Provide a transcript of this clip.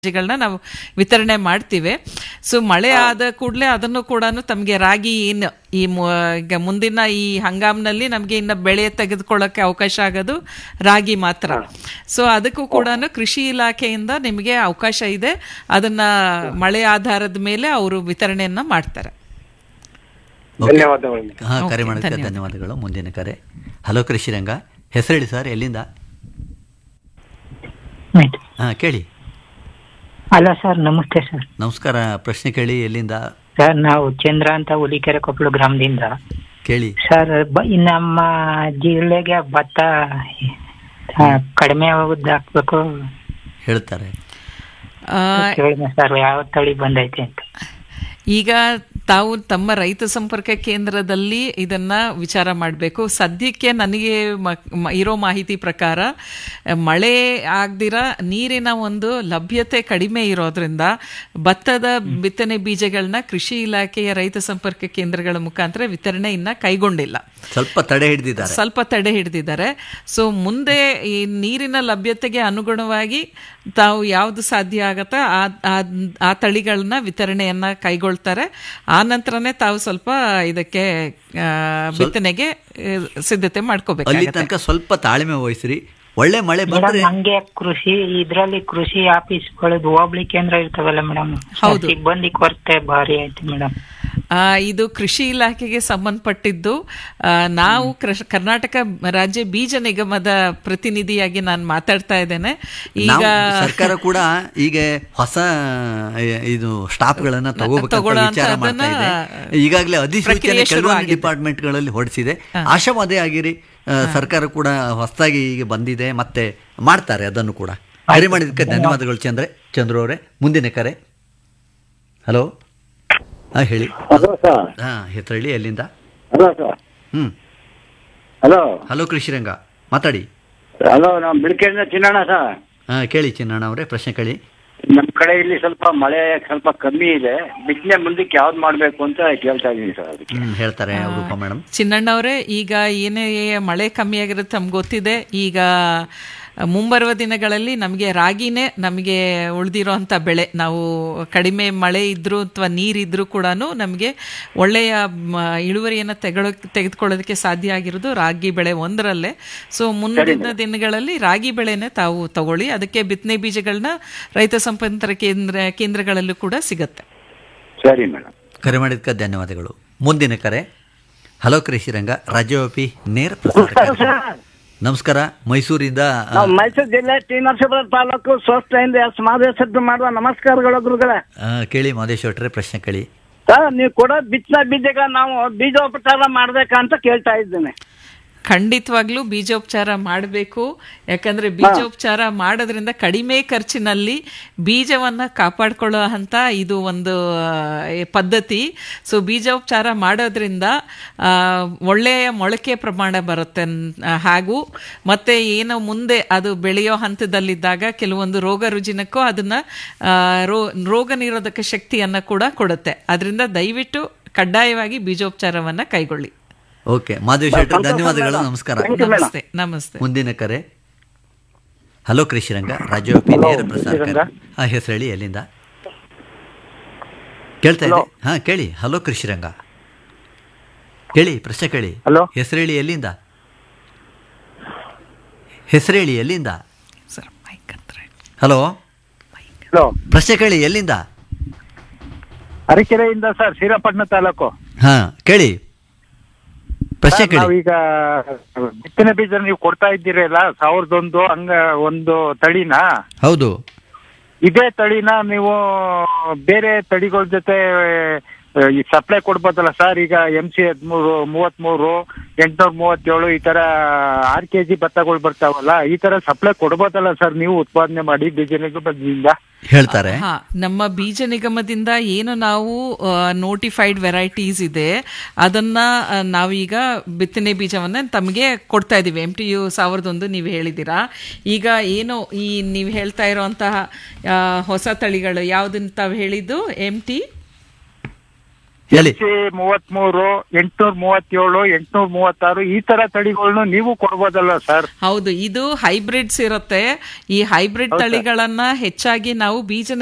ಗಳನ್ನ ನಾವು ವಿತರಣೆ ಮಾಡ್ತೀವಿ ಸೊ ಮಳೆ ಆದ ಕೂಡಲೇ ಅದನ್ನು ಕೂಡ ತಮಗೆ ರಾಗಿ ಏನು ಈ ಮು- ಈಗ ಮುಂದಿನ ಈ ಹಂಗಾಮ್ನಲ್ಲಿ ನಮಗೆ ಇನ್ನು ಬೆಳೆ ತೆಗೆದುಕೊಳ್ಳೋಕೆ ಅವಕಾಶ ಆಗೋದು ರಾಗಿ ಮಾತ್ರ ಸೊ ಅದಕ್ಕೂ ಕೂಡ ಕೃಷಿ ಇಲಾಖೆಯಿಂದ ನಿಮಗೆ ಅವಕಾಶ ಇದೆ ಅದನ್ನ ಮಳೆ ಆಧಾರದ ಮೇಲೆ ಅವರು ವಿತರಣೆಯನ್ನ ಮಾಡ್ತಾರೆ ಧನ್ಯವಾದಗಳು ಹಾ ಕರೆ Okay, ಮಾಡೋದಕ್ಕೆ ಧನ್ಯವಾದ. ಧನ್ಯವಾದಗಳು ಮುಂದಿನ ಕರೆ ಹಲೋ ಕೃಷಿರಂಗ ಹೆಸರೇಳಿ ಸರ್ ಎಲ್ಲಿಂದ ಹಾ ಕೇಳಿ ಅಲ್ಲ ಸರ್ ನಮಸ್ತೆ ಸರ್ ನಮಸ್ಕಾರ ಪ್ರಶ್ನೆ ಕೇಳಿ ಎಲ್ಲಿಂದ ಸರ್ ನಾವು ಚಂದ್ರ ಅಂತ ಹುಲಿಕೆರೆ ಕೊಪ್ಪಳು ಗ್ರಾಮದಿಂದ ಕೇಳಿ ಸರ್ ಬ- ಈ ನಮ್ಮ ಜಿಲ್ಲೆಗೆ ಭತ್ತ ಆ, ಕಡಿಮೆ ಅವಧಿ ಹಾಕ್ಬೇಕು ಹೇಳ್ತಾರೆ ಆ, ಕೇಳಿದೆ ಸರ್ ಯಾವ ತಳಿ ಬಂದೈತೆ ಅಂತ ಈಗ ತಾವು ತಮ್ಮ ರೈತ ಸಂಪರ್ಕ ಕೇಂದ್ರದಲ್ಲಿ ಇದನ್ನ ವಿಚಾರ ಮಾಡಬೇಕು ಸದ್ಯಕ್ಕೆ ನನಗೆ ಮ- ಮ- ಇರೋ ಮಾಹಿತಿ ಪ್ರಕಾರ ಅಹ್, ಮಳೆ ಆಗ್ದಿರ ನೀರಿನ ಒಂದು ಲಭ್ಯತೆ ಕಡಿಮೆ ಇರೋದ್ರಿಂದ ಭತ್ತದ ಬಿತ್ತನೆ ಬೀಜಗಳನ್ನ ಕೃಷಿ ಇಲಾಖೆಯ ರೈತ ಸಂಪರ್ಕ ಕೇಂದ್ರಗಳ ಮುಖಾಂತರ ವಿತರಣೆ ಇನ್ನ ಕೈಗೊಂಡಿಲ್ಲ ಸ್ವಲ್ಪ ತಡೆ ಹಿಡಿದಿದ್ದಾರೆ ಸ್ವಲ್ಪ ತಡೆ ಹಿಡಿದಿದ್ದಾರೆ ಸೊ ಮುಂದೆ ಈ ನೀರಿನ ಲಭ್ಯತೆಗೆ ಅನುಗುಣವಾಗಿ ತಾವು ಯಾವುದು ಸಾಧ್ಯ ಆಗತ್ತ ಆ ಆ- ಆ ತಳಿಗಳನ್ನ ವಿತರಣೆಯನ್ನ ಕೈಗೊಳ್ತಾರೆ ಆ ನಂತರನೇ ತಾವು ಸ್ವಲ್ಪ ಇದಕ್ಕೆ ಆ, ಬಿತ್ತನೆಗೆ ಆ, ಸಿದ್ಧತೆ ಅಲ್ಲಿ ಮಾಡ್ಕೋಬೇಕಾಗುತ್ತೆ ತನಕ ಸ್ವಲ್ಪ ತಾಳ್ಮೆ ವಹಿಸ್ರಿ ಒಳ್ಳೆ ಮಳೆ ಮೇಡಮ್ ಬಂದ್ರೆ ಹಂಗೆ ಕೃಷಿ ಇದ್ರಲ್ಲಿ ಕೃಷಿ ಆಫೀಸ್ಗಳದ್ದು ಹೋಬಳಿ ಕೇಂದ್ರ ಇರ್ತಾವಲ್ಲ ಮೇಡಮ್ ಹೌದು. ಸಿಬ್ಬಂದಿ ಕೊರತೆ ಭಾರಿ ಐತಿ ಮೇಡಮ್ ಆ, ಇದು ಕೃಷಿ ಇಲಾಖೆಗೆ ಸಂಬಂಧಪಟ್ಟಿದ್ದು ಆ, ನಾವು ಕೃಷ್- ಕರ್ನಾಟಕ ರಾಜ್ಯ ಬೀಜ ನಿಗಮದ ಪ್ರತಿನಿಧಿಯಾಗಿ ನಾನು ಮಾತಾಡ್ತಾ ಇದ್ದೇನೆ ಈಗ ನಾವು ಸರ್ಕಾರ ಕೂಡ ಈಗ ಹೊಸ ಎ, ಇದು ಸ್ಟಾಫ್ ಗಳನ್ನ ತಗೋಬೇಕಂತ ತಗೊಳ್ಳೋ ವಿಚಾರ ಮಾಡ್ತಾ ಇದೆ ಅಂತದನ್ನ ಈಗಾಗಲೇ ಅಧಿಸೂಚನೆ ಪ್ರಕ್ರಿಯೆ ಶುರು ಕೆಲವೊಂದು ಆಗಿದೆ. ಡಿಪಾರ್ಟ್ಮೆಂಟ್ ಗಳಲ್ಲಿ ಹೊರಡಿಸಿದೆ ಆಶಾವಾದಿ ಆಗಿರಿ ಆ, ಸರ್ಕಾರ ಕೂಡ ಹೊಸದಾಗಿ ಈಗ ಬಂದಿದೆ ಮತ್ತೆ ಮಾಡ್ತಾರೆ ಅದನ್ನು ಕೂಡ ಕರೆ ಮಾಡಿದ್ದಕ್ಕೆ ಧನ್ಯವಾದಗಳು ಚಂದ್ರೆ ಚಂದ್ರು ಅವರೇ ಮುಂದಿನ ಕರೆ ಹಲೋ ಹಾ ಹೇಳಿ ಹಲೋ ಸರ್ ಹಾ ಹೆಸರಳ್ಳಿ ಎಲ್ಲಿಂದ ಹಲೋ ಸರ್ ಹ್ಮ್ ಹಲೋ ಹಲೋ ಕೃಷಿರಂಗ ಮಾತಾಡಿ ಹಲೋ ನಾವು ಬಿಳ್ಕೆಯಿಂದ ಚಿನ್ನಣ್ಣ ಸರ್ ಹಾ ಕೇಳಿ ಚಿನ್ನಣ್ಣ ಅವರೇ ಪ್ರಶ್ನೆ ಕೇಳಿ ನಮ್ಮ ಕಡೆ ಇಲ್ಲಿ ಸ್ವಲ್ಪ ಮಳೆ ಸ್ವಲ್ಪ ಕಮ್ಮಿ ಇದೆ ಬಿತ್ತನೆ ಮುಂದಕ್ಕೆ ಯಾವ್ದು ಮಾಡಬೇಕು ಅಂತ ಕೇಳ್ತಾ ಇದ್ದೀನಿ ಸರ್ ಅದಕ್ಕೆ ಹ್ಮ್ ಹೇಳ್ತಾರೆ ರೂಪಾ ಮೇಡಮ್ ಚಿನ್ನಣ್ಣವ್ರೆ ಈಗ ಏನೇ ಮಳೆ ಕಮ್ಮಿ ಆಗಿರುತ್ತೆ ತಮ್ಗೆ ಗೊತ್ತಿದೆ ಈಗ ಮುಂಬರುವ ದಿನಗಳಲ್ಲಿ ನಮಗೆ ರಾಗಿನೇ ನಮಗೆ ಉಳಿದಿರೋ ಅಂಥ ಬೆಳೆ ನಾವು ಕಡಿಮೆ ಮಳೆ ಇದ್ರೂ ಅಥವಾ ನೀರಿದ್ರೂ ಕೂಡ ನಮಗೆ ಒಳ್ಳೆಯ ಮ, ಇಳುವರಿಯನ್ನು ತೆಗೊಳ ತೆಗೆದುಕೊಳ್ಳೋದಕ್ಕೆ ಸಾಧ್ಯ ಆಗಿರೋದು ರಾಗಿ ಬೆಳೆ ಒಂದರಲ್ಲೇ ಸೊ ಮುಂದಿನ ದಿನಗಳಲ್ಲಿ ರಾಗಿ ಬೆಳೆನೇ ತಾವು ತಗೊಳ್ಳಿ ಅದಕ್ಕೆ ಬಿತ್ತನೆ ಬೀಜಗಳನ್ನ ರೈತ ಸಂಪರ್ಕ ಕೇಂದ್ರ ಕೇಂದ್ರಗಳಲ್ಲೂ ಕೂಡ ಸಿಗತ್ತೆ ಸರಿ ಮೇಡಮ್ ಕರೆ ಮಾಡಿದ್ದಕ್ಕೆ ಧನ್ಯವಾದಗಳು ಮುಂದಿನ ಕರೆ ಹಲೋ ಕೃಷಿರಂಗ ರಾಜ್ಯವ್ಯಾಪಿ ನೇರ ಪ್ರಸಾರ ಕಾರ್ಯಕ್ರಮ. ನಮಸ್ಕಾರ ಮೈಸೂರಿಂದ ಆ, ನಾವು ಮೈಸೂರು ಜಿಲ್ಲೆ ಟಿ ನರಸೀಪುರ ತಾಲೂಕು ಸ್ವಸ್ಥೆಯಿಂದ ಎಸ್ ಮಾದೇಶದ್ದು ಮಾಡುವ ನಮಸ್ಕಾರಗಳು ಗುರುಗಳೇ ಆ, ಕೇಳಿ ಮಾದೇಶ್ವಟ್ರೆ ಪ್ರಶ್ನೆ ಕೇಳಿ ಸರ್ ನೀವು ಕೊಡೋ ಬಿತ್ತನೆ ಬೀಜಗ ನಾವು ಬೀಜೋಪಚಾರ ಮಾಡ್ಬೇಕಂತ ಕೇಳ್ತಾ ಇದ್ದೇನೆ ಖಂಡಿತವಾಗ್ಲೂ ಬೀಜೋಪಚಾರ ಮಾಡಬೇಕು ಯಾಕಂದ್ರೆ ಬೀಜೋಪಚಾರ ಮಾಡೋದ್ರಿಂದ ಕಡಿಮೆ ಖರ್ಚಿನಲ್ಲಿ ಬೀಜವನ್ನ ಕಾಪಾಡ್ಕೊಳ್ಳೋ ಅಂತ ಇದು ಒಂದು ಆ, ಪದ್ಧತಿ ಸೊ ಬೀಜೋಪಚಾರ ಮಾಡೋದ್ರಿಂದ ಆ, ಒಳ್ಳೆಯ ಮೊಳಕೆ ಪ್ರಮಾಣ ಬರುತ್ತೆ ನ್- ಆ, ಹಾಗೂ ಮತ್ತೆ ಏನೋ ಮುಂದೆ ಅದು ಬೆಳೆಯೋ ಹಂತದಲ್ಲಿದ್ದಾಗ ಕೆಲವೊಂದು ರೋಗ ರುಜಿನಕ್ಕೂ ಅದನ್ನ ಆ, ರೋ ರೋಗ ನಿರೋಧಕ ಶಕ್ತಿಯನ್ನ ಕೂಡ ಕೊಡುತ್ತೆ ಅದರಿಂದ ದಯವಿಟ್ಟು ಕಡ್ಡಾಯವಾಗಿ ಬೀಜೋಪಚಾರವನ್ನ ಕೈಗೊಳ್ಳಿ ಓಕೆ ಮಾದೇಶ್ವಟ್ರೆ ಧನ್ಯವಾದಗಳು ನಮಸ್ಕಾರ ನಮಸ್ತೆ ನಮಸ್ತೆ ಮುಂದಿನ ಕರೆ ಹಲೋ ಕೃಷಿರಂಗ ರಾಜ್ಯವ್ಯಾಪಿ ನೇರ ಪ್ರಸಾರ ಕಾರ್ಯಕ್ರಮ. ಆ ಹೆಸರು ಹೇಳಿ ಎಲ್ಲಿಂದ ಕೇಳ್ತಾ ಇದೆ ಹಾ ಕೇಳಿ ಹಲೋ ಕೃಷಿರಂಗ ಕೇಳಿ ಪ್ರಶ್ನೆ ಕೇಳಿ ಹಲೋ. ಹೆಸರು ಹೇಳಿ ಎಲ್ಲಿಂದ ಹೆಸರು ಹೇಳಿ ಎಲ್ಲಿಂದ ಸರ್ ಮೈಕ್ ಹತ್ರ ಇಡಿ. ಹಲೋ ಹಲೋ ಪ್ರಶ್ನೆ ಕೇಳಿ ಎಲ್ಲಿಂದ ಅರಕೆರೆಯಿಂದ ಸರ್ ಶ್ರೀರಂಗಪಟ್ಟಣ ತಾಲೂಕು ಹಾ ಕೇಳಿ ಪ್ರಶ್ನೆ ಕೇಳಿ ನಾವೀಗ ಬಿತ್ತನೆ ಬೀಜ ನೀವು ಕೊಡ್ತಾ ಇದ್ದೀರಲ್ಲ ಸಾವಿರದ ಒಂದು ಹಂಗ ಒಂದು ತಳಿನ ಹೌದು ಇದೇ ತಳಿನ ನೀವು ಬೇರೆ ತಳಿಗಳ ಜೊತೆ ಆ, ಈ ಸಪ್ಲೈ ಕೊಡ್ಬೋದಲ್ಲ ಸರ್ ಈಗ ಎಂ ಸಿ ಹದಿಮೂರು ಮೂವತ್ಮೂರು ಎಂಟ್ನೂರ ಮೂವತ್ತೇಳು ಈ ತರ ಆರ್ ಕೆ ಜಿ ಭತ್ತಗಳು ಬರ್ತಾವಲ್ಲ ಈ ತರ ಸಪ್ಲೈ ಕೊಡ್ಬೋದಲ್ಲ ಸರ್ ನೀವು ಉತ್ಪಾದನೆ ಮಾಡಿ ಬೀಜನಿಂದ ಹೇಳ್ತಾರೆ ಹಾ ನಮ್ಮ ಬೀಜ ನಿಗಮದಿಂದ ಏನು ನಾವು ನೋಟಿಫೈಡ್ ವೆರೈಟೀಸ್ ಇದೆ ಅದನ್ನ ಆ, ನಾವೀಗ ಬಿತ್ತನೆ ಬೀಜವನ್ನ ತಮಗೆ ಕೊಡ್ತಾ ಇದೀವಿ ಎಂ ಟಿ ಯು ಸಾವಿರದ ಒಂದು ನೀವು ಹೇಳಿದ್ದೀರಾ ಈಗ ಏನು ಈ ನೀವು ಹೇಳ್ತಾ ಇರೋಂತಹ ಆ, ಹೊಸ ತಳಿಗಳು ಯಾವ್ದನ್ನ ತಾವು ಹೇಳಿದ್ದು ಎಂ ಟಿ ಹೇಳಿ ಮೂವತ್ಮೂರು ಎಂಟ್ನೂರ್ ಮೂವತ್ತೇಳು ಎಂಟ್ನೂರ್ ಮೂವತ್ತಾರು ಈ ತರ ತಳಿಗಳನ್ನು ನೀವು ಕೊಡ್ಬೋದಲ್ಲ ಸರ್ ಹೌದು ಇದು ಹೈಬ್ರಿಡ್ಸ್ ಇರುತ್ತೆ ಈ ಹೈಬ್ರಿಡ್ ತಳಿಗಳನ್ನ ಹೆಚ್ಚಾಗಿ ನಾವು ಬೀಜ